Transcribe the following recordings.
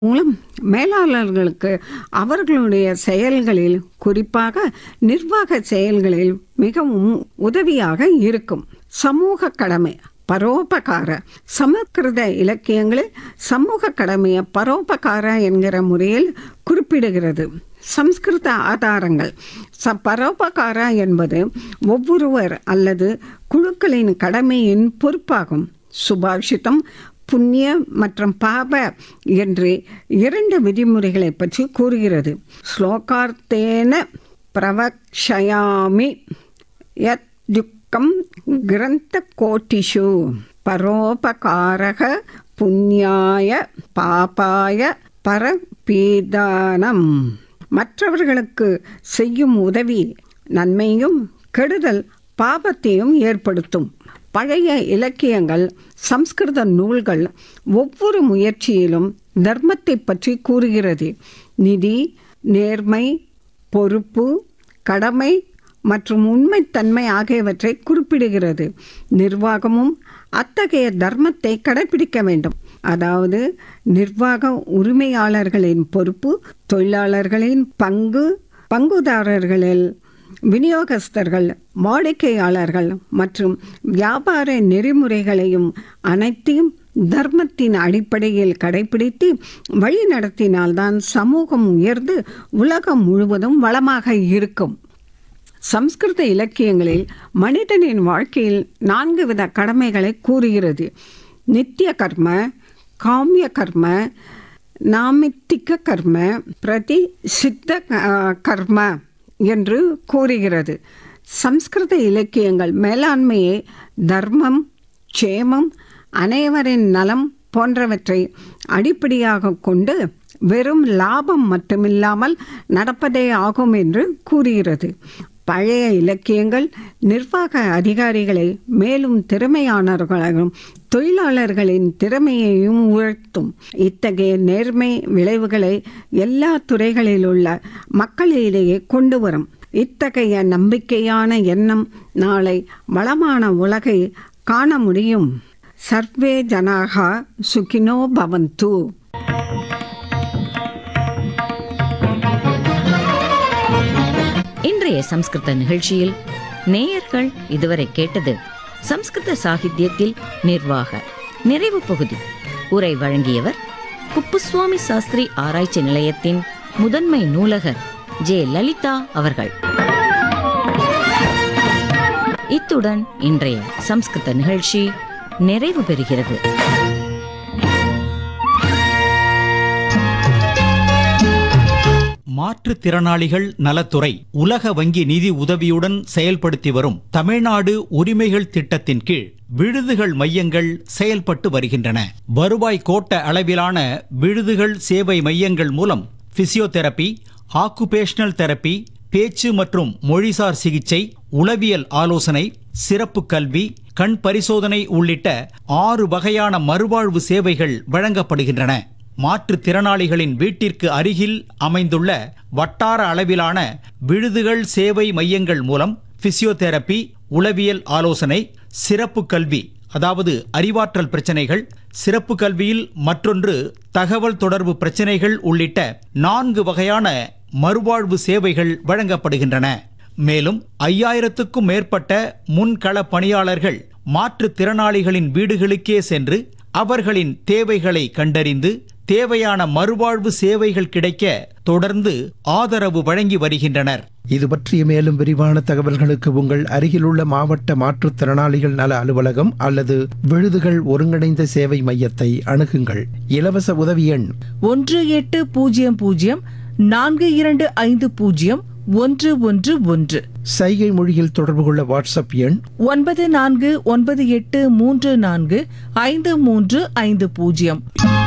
மூலம் மேலாளர்களுக்கு அவர்களுடைய செயல்களில் குறிப்பாக நிர்வாக செயல்களில் மிகவும் உதவியாக இருக்கும் சமூக கடமை பரோபகார சமஸ்கிருத இலக்கியங்களில் சமூக கடமையை பரோபகார என்கிற முறையில் குறிப்பிடுகிறது சம்ஸ்கிருத ஆதாரங்கள் ச பரோபகார என்பது ஒவ்வொருவர் அல்லது குழுக்களின் கடமையின் பொறுப்பாகும் சுபாஷிதம் புண்ணிய மற்றும் பாப என்று இரண்டு விதிமுறைகளை பற்றி கூறுகிறது ஸ்லோகார்த்தேன பிரவக்ஷயாமி யத் யுக்கம் கிரந்த கோட்டிஷு பரோபகாரக புண்ணியாய பாபாய பரபீதானம் மற்றவர்களுக்கு செய்யும் உதவி நன்மையும் கெடுதல் பாபத்தையும் ஏற்படுத்தும் பழைய இலக்கியங்கள் சம்ஸ்கிருத நூல்கள் ஒவ்வொரு முயற்சியிலும் தர்மத்தை பற்றி கூறுகிறது நிதி நேர்மை பொறுப்பு கடமை மற்றும் உண்மைத்தன்மை ஆகியவற்றை குறிப்பிடுகிறது நிர்வாகமும் அத்தகைய தர்மத்தை கடைபிடிக்க வேண்டும் அதாவது நிர்வாக உரிமையாளர்களின் பொறுப்பு தொழிலாளர்களின் பங்கு பங்குதாரர்களில் விநியோகஸ்தர்கள் வாடிக்கையாளர்கள் மற்றும் வியாபார நெறிமுறைகளையும் அனைத்தையும் தர்மத்தின் அடிப்படையில் கடைபிடித்து வழி நடத்தினால்தான் சமூகம் உயர்ந்து உலகம் முழுவதும் வளமாக இருக்கும் சம்ஸ்கிருத இலக்கியங்களில் மனிதனின் வாழ்க்கையில் நான்கு வித கடமைகளை கூறுகிறது நித்திய கர்ம காமிய கர்ம நாமித்திக கர்ம பிரதி சித்த கர்ம என்று கூறுகிறது சம்ஸ்கிருத இலக்கியங்கள் மேலாண்மையை தர்மம் க்ஷேமம் அனைவரின் நலம் போன்றவற்றை அடிப்படையாக கொண்டு வெறும் லாபம் மட்டுமில்லாமல் நடப்பதே ஆகும் என்று கூறுகிறது பழைய இலக்கியங்கள் நிர்வாக அதிகாரிகளை மேலும் திறமையானவர்களாகவும் தொழிலாளர்களின் திறமையையும் உயர்த்தும் இத்தகைய நேர்மை விளைவுகளை எல்லா துறைகளில் உள்ள மக்களிடையே கொண்டு வரும் இத்தகைய நம்பிக்கையான எண்ணம் நாளை வளமான உலகை காண முடியும் சர்வே ஜனாகா சுகினோ பவந்து இன்றைய சம்ஸ்கிருத நிகழ்ச்சியில் நேயர்கள் இதுவரை கேட்டது சம்ஸ்கிருத சாகித்யத்தில் நிர்வாக நிறைவு பகுதி உரை வழங்கியவர் குப்புசுவாமி சாஸ்திரி ஆராய்ச்சி நிலையத்தின் முதன்மை நூலகர் ஜே லலிதா அவர்கள் இத்துடன் இன்றைய சம்ஸ்கிருத நிகழ்ச்சி நிறைவு பெறுகிறது மாற்றுத்திறனாளிகள் நலத்துறை உலக வங்கி நிதி உதவியுடன் செயல்படுத்தி வரும் தமிழ்நாடு உரிமைகள் திட்டத்தின் கீழ் விடுதிகள் மையங்கள் செயல்பட்டு வருகின்றன வருவாய் கோட்ட அளவிலான விடுதிகள் சேவை மையங்கள் மூலம் பிசியோதெரபி ஆக்குபேஷனல் தெரப்பி பேச்சு மற்றும் மொழிசார் சிகிச்சை உளவியல் ஆலோசனை சிறப்பு கல்வி கண் பரிசோதனை உள்ளிட்ட ஆறு வகையான மறுவாழ்வு சேவைகள் வழங்கப்படுகின்றன மாற்றுத்திறனாளிகளின் வீட்டிற்கு அருகில் அமைந்துள்ள வட்டார அளவிலான விடுதிகள் சேவை மையங்கள் மூலம் பிசியோதெரபி உளவியல் ஆலோசனை சிறப்பு கல்வி அதாவது அறிவாற்றல் பிரச்சனைகள் சிறப்பு கல்வியில் மற்றொன்று தகவல் தொடர்பு பிரச்சனைகள் உள்ளிட்ட நான்கு வகையான மறுவாழ்வு சேவைகள் வழங்கப்படுகின்றன மேலும் ஐயாயிரத்துக்கும் மேற்பட்ட முன்கள பணியாளர்கள் மாற்றுத்திறனாளிகளின் வீடுகளுக்கே சென்று அவர்களின் தேவைகளை கண்டறிந்து தேவையான மறுவாழ்வு சேவைகள் கிடைக்க தொடர்ந்து ஆதரவு வழங்கி வருகின்றனர் இது பற்றிய மேலும் விரிவான தகவல்களுக்கு உங்கள் அருகிலுள்ள மாவட்ட மாற்றுத்திறனாளிகள் நல அலுவலகம் அல்லது விழுதுகள் ஒருங்கிணைந்த சேவை மையத்தை அணுகுங்கள் இலவச உதவி எண் ஒன்று எட்டு பூஜ்ஜியம் பூஜ்ஜியம் நான்கு இரண்டு ஐந்து பூஜ்ஜியம் ஒன்று ஒன்று ஒன்று சைகை மொழியில் தொடர்பு கொள்ள வாட்ஸ்அப் எண் ஒன்பது நான்கு ஒன்பது எட்டு மூன்று நான்கு ஐந்து மூன்று ஐந்து பூஜ்ஜியம்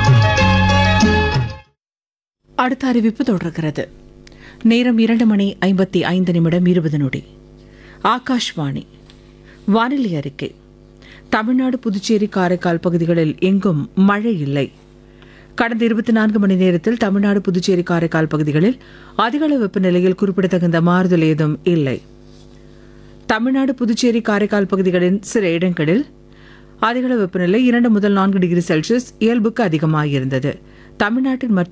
அடுத்த அறிவிப்பு தொடர்கிறது நேரம் இரண்டு மணி ஐம்பத்தி ஐந்து நிமிடம் இருபது நொடி ஆகாஷ்வாணி வானிலை அறிக்கை தமிழ்நாடு புதுச்சேரி காரைக்கால் பகுதிகளில் எங்கும் மழை இல்லை கடந்த இருபத்தி நான்கு மணி நேரத்தில் தமிழ்நாடு புதுச்சேரி காரைக்கால் பகுதிகளில் அதிகளவு வெப்பநிலையில் குறிப்பிடத்தகுந்த மாறுதல் ஏதும் இல்லை தமிழ்நாடு புதுச்சேரி காரைக்கால் பகுதிகளின் சில இடங்களில் அதிகளவு வெப்பநிலை இரண்டு முதல் நான்கு டிகிரி செல்சியஸ் இயல்புக்கு அதிகமாக இருந்தது தமிழ்நாட்டின் மற்ற